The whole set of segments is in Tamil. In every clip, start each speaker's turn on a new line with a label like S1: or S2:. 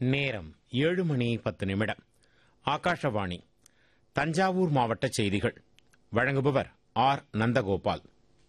S1: நேரம் ஏழு மணி பத்து நிமிடம் ஆகாஷவாணி தஞ்சாவூர் மாவட்ட செய்திகள் வழங்குபவர் ஆர் நந்தகோபால்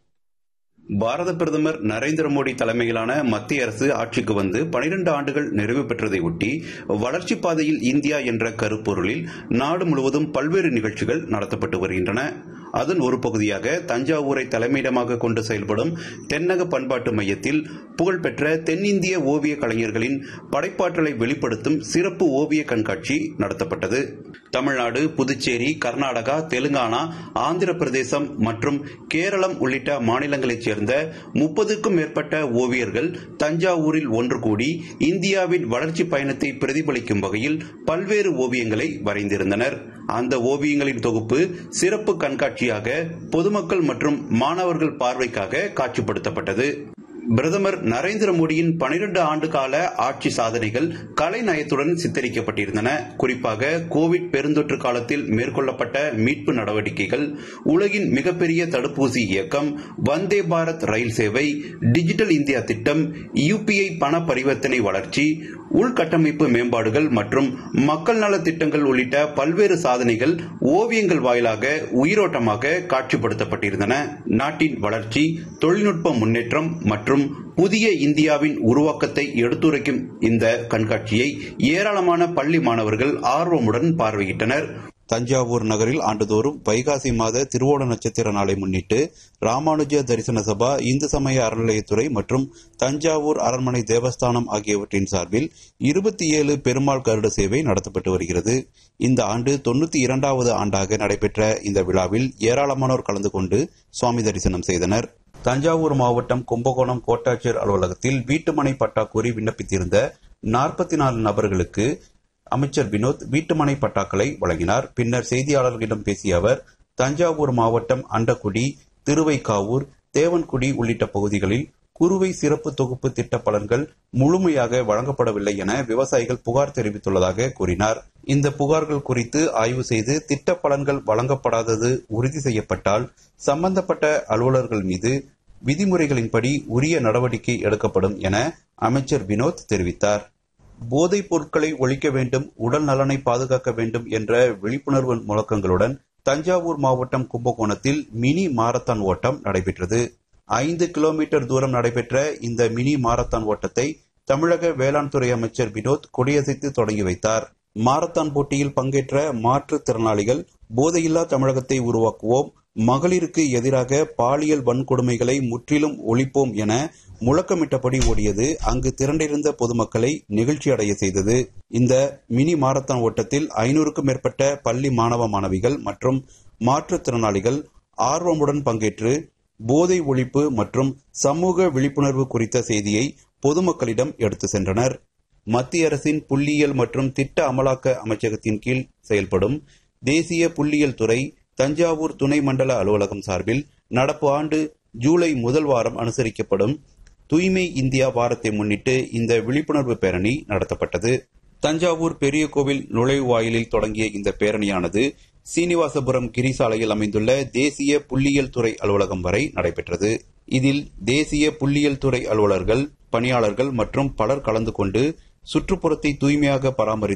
S2: பாரத பிரதமர் நரேந்திர மோடி தலைமையிலான மத்திய அரசு ஆட்சிக்கு வந்து பனிரெண்டு ஆண்டுகள் நிறைவு பெற்றதை ஒட்டி வளர்ச்சிப் பாதையில் இந்தியா என்ற கருப்பொருளில் நாடு முழுவதும் பல்வேறு நிகழ்ச்சிகள் நடத்தப்பட்டு வருகின்றன அதன் ஒரு பகுதியாக தஞ்சாவூரை தலைமையிடமாக கொண்டு செயல்படும் தென்னக பண்பாட்டு மையத்தில் புகழ்பெற்ற தென்னிந்திய ஓவிய கலைஞர்களின் படைப்பாற்றலை வெளிப்படுத்தும் சிறப்பு ஓவிய கண்காட்சி நடத்தப்பட்டது தமிழ்நாடு புதுச்சேரி கர்நாடகா தெலுங்கானா ஆந்திர பிரதேசம் மற்றும் கேரளம் உள்ளிட்ட மாநிலங்களைச் சேர்ந்த முப்பதுக்கும் மேற்பட்ட ஓவியர்கள் தஞ்சாவூரில் ஒன்று கூடி இந்தியாவின் வளர்ச்சி பயணத்தை பிரதிபலிக்கும் வகையில் பல்வேறு ஓவியங்களை வரைந்திருந்தனர் அந்த ஓவியங்களின் தொகுப்பு சிறப்பு கண்காட்சியாக பொதுமக்கள் மற்றும் மாணவர்கள் பார்வைக்காக காட்சிப்படுத்தப்பட்டது பிரதமர் நரேந்திர மோடியின் பனிரெண்டு ஆண்டு கால ஆட்சி சாதனைகள் கலைநயத்துடன் சித்தரிக்கப்பட்டிருந்தன குறிப்பாக கோவிட் பெருந்தொற்று காலத்தில் மேற்கொள்ளப்பட்ட மீட்பு நடவடிக்கைகள் உலகின் மிகப்பெரிய தடுப்பூசி இயக்கம் வந்தே பாரத் ரயில் சேவை டிஜிட்டல் இந்தியா திட்டம் யுபிஐ பண பரிவர்த்தனை வளர்ச்சி உள்கட்டமைப்பு மேம்பாடுகள் மற்றும் மக்கள் நல திட்டங்கள் உள்ளிட்ட பல்வேறு சாதனைகள் ஓவியங்கள் வாயிலாக உயிரோட்டமாக காட்சிப்படுத்தப்பட்டிருந்தன நாட்டின் வளர்ச்சி தொழில்நுட்ப முன்னேற்றம் மற்றும் புதிய இந்தியாவின் உருவாக்கத்தை எடுத்துரைக்கும் இந்த கண்காட்சியை ஏராளமான பள்ளி மாணவர்கள் ஆர்வமுடன் பார்வையிட்டனர் தஞ்சாவூர் நகரில் ஆண்டுதோறும் வைகாசி மாத திருவோண நட்சத்திர நாளை முன்னிட்டு ராமானுஜ தரிசன சபா இந்து சமய அறநிலையத்துறை மற்றும் தஞ்சாவூர் அரண்மனை தேவஸ்தானம் ஆகியவற்றின் சார்பில் இருபத்தி ஏழு பெருமாள் கருட சேவை நடத்தப்பட்டு வருகிறது இந்த ஆண்டு தொண்ணூத்தி இரண்டாவது ஆண்டாக நடைபெற்ற இந்த விழாவில் ஏராளமானோர் கலந்து கொண்டு சுவாமி தரிசனம் செய்தனர் தஞ்சாவூர் மாவட்டம் கும்பகோணம் கோட்டாட்சியர் அலுவலகத்தில் வீட்டுமனை பட்டா கோரி விண்ணப்பித்திருந்த நாற்பத்தி நாலு நபர்களுக்கு அமைச்சர் வினோத் வீட்டுமனை பட்டாக்களை வழங்கினார் பின்னர் செய்தியாளர்களிடம் பேசிய அவர் தஞ்சாவூர் மாவட்டம் அண்டக்குடி திருவைக்காவூர் தேவன்குடி உள்ளிட்ட பகுதிகளில் குறுவை சிறப்பு தொகுப்பு திட்ட பலன்கள் முழுமையாக வழங்கப்படவில்லை என விவசாயிகள் புகார் தெரிவித்துள்ளதாக கூறினார் இந்த புகார்கள் குறித்து ஆய்வு செய்து திட்ட பலன்கள் வழங்கப்படாதது உறுதி செய்யப்பட்டால் சம்பந்தப்பட்ட அலுவலர்கள் மீது விதிமுறைகளின்படி உரிய நடவடிக்கை எடுக்கப்படும் என அமைச்சர் வினோத் தெரிவித்தார் போதைப் பொருட்களை ஒழிக்க வேண்டும் உடல் நலனை பாதுகாக்க வேண்டும் என்ற விழிப்புணர்வு முழக்கங்களுடன் தஞ்சாவூர் மாவட்டம் கும்பகோணத்தில் மினி மாரத்தான் ஓட்டம் நடைபெற்றது ஐந்து கிலோமீட்டர் தூரம் நடைபெற்ற இந்த மினி மாரத்தான் ஓட்டத்தை தமிழக வேளாண் துறை அமைச்சர் வினோத் கொடியசைத்து தொடங்கி வைத்தார் மாரத்தான் போட்டியில் பங்கேற்ற மாற்றுத்திறனாளிகள் போதையில்லா தமிழகத்தை உருவாக்குவோம் மகளிருக்கு எதிராக பாலியல் வன்கொடுமைகளை முற்றிலும் ஒழிப்போம் என முழக்கமிட்டபடி ஓடியது அங்கு திரண்டிருந்த பொதுமக்களை நெகிழ்ச்சி அடைய செய்தது இந்த மினி மாரத்தான் ஓட்டத்தில் ஐநூறுக்கும் மேற்பட்ட பள்ளி மாணவ மாணவிகள் மற்றும் மாற்றுத்திறனாளிகள் ஆர்வமுடன் பங்கேற்று போதை ஒழிப்பு மற்றும் சமூக விழிப்புணர்வு குறித்த செய்தியை பொதுமக்களிடம் எடுத்து சென்றனர் மத்திய அரசின் புள்ளியியல் மற்றும் திட்ட அமலாக்க அமைச்சகத்தின் கீழ் செயல்படும் தேசிய புள்ளியியல் துறை தஞ்சாவூர் துணை மண்டல அலுவலகம் சார்பில் நடப்பு ஆண்டு ஜூலை முதல் வாரம் அனுசரிக்கப்படும் தூய்மை இந்தியா வாரத்தை முன்னிட்டு இந்த விழிப்புணர்வு பேரணி நடத்தப்பட்டது தஞ்சாவூர் பெரிய கோவில் நுழைவாயிலில் தொடங்கிய இந்த பேரணியானது சீனிவாசபுரம் கிரிசாலையில் அமைந்துள்ள தேசிய புள்ளியியல் துறை அலுவலகம் வரை நடைபெற்றது இதில் தேசிய புள்ளியியல் துறை அலுவலர்கள் பணியாளர்கள் மற்றும் பலர் கலந்து கொண்டு சுற்றுப்புறத்தை தூய்மையாக பராமரித்து